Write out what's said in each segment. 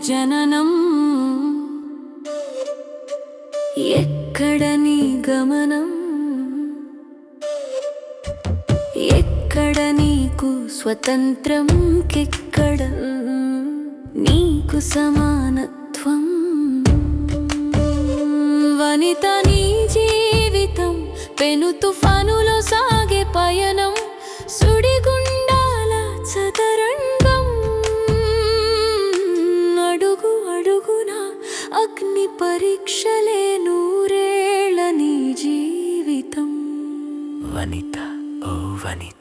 జననం ఎక్కడ నీ గమనం ఎక్కడ నీకు స్వతంత్రం కెక్కడ నీకు సమానత్వం వనిత నీ జీవితం పెను తుఫానులో సాగే పయనం సుడిగుండాల చదరంగం అడుగు అడుగున అగ్ని పరీక్షలే నూరేళ్ళ నీ జీవితం వనిత ఓ వనిత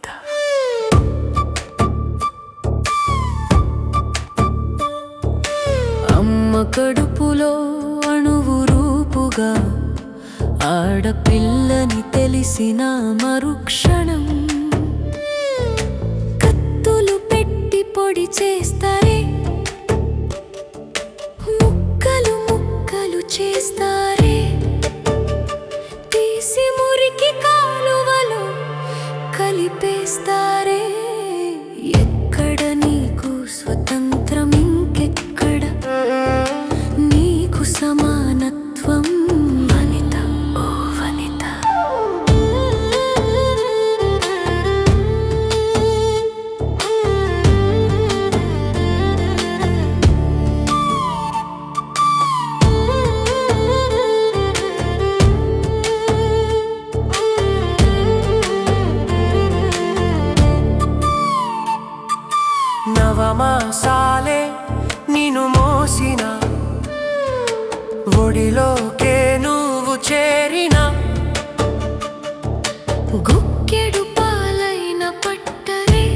అమ్మ కడుపులో అణువు రూపుగా ఆడపిల్లని తెలిసిన మరుక్షణం కత్తులు పెట్టి పొడి చేస్తారే ముక్కలు ముక్కలు చేస్తారే తీసి మురికి కాలువలో కలిపేస్తారే ఎక్కడ నీకు స్వతంత్రం ఇంకెక్కడ నీకు సమానత్వం వనిత ఓ వనిత నవమాసాలే నిన్ను మోసిన ఒడిలోకే నువ్వు చేరిన గుక్కెడు పాలైన పట్టరే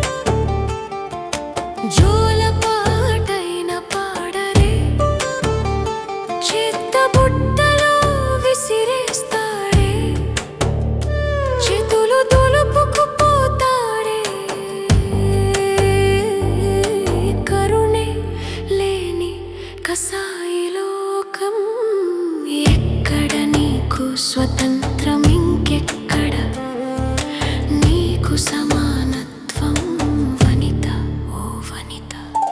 జోల పాటైన పాడరే చిత్త బుట్టలో విసిరేస్తాడే చేతులు దులుపుకుపోతాడే కరుణే లేని కసాయి లోకం ఎక్కడ నీకు స్వతంత్రం ఇంకెక్కడ నీకు సమానత్వం వనిత ఓ వనిత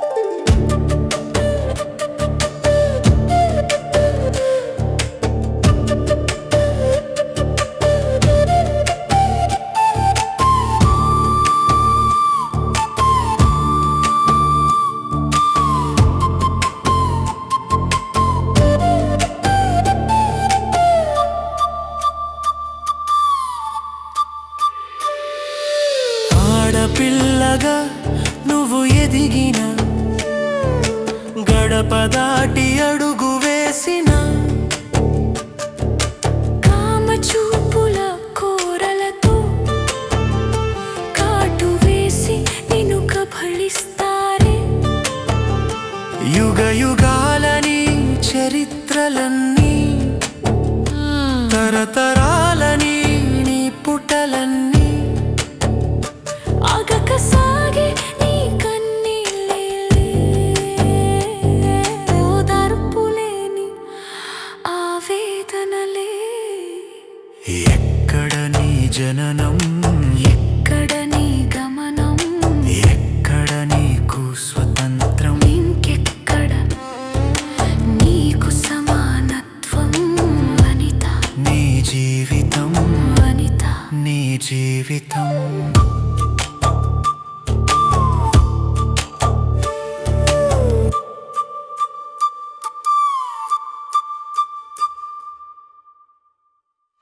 ఆడపిల్లగా నువ్వు ఎదిగిన గడప దాటి అడుగు వేసిన కామ చూపుల కోరలతో కాటు వేసి నిన్ను కబళిస్తారే యుగ యుగాలని చరిత్రలన్నీ తరతరాలని నీ పుటలన్నీ ఆగక సాగే నీ కన్నీళ్ళే ఓదార్పులేని ఆవేదనలే ఎక్కడ నీ జననం ఎక్కడ నీ గమనం ఎక్కడ నీకు స్వతంత్రం ఇంకెక్కడ నీకు సమానత్వం వనిత నీ జీవితం వనిత నీ జీవితం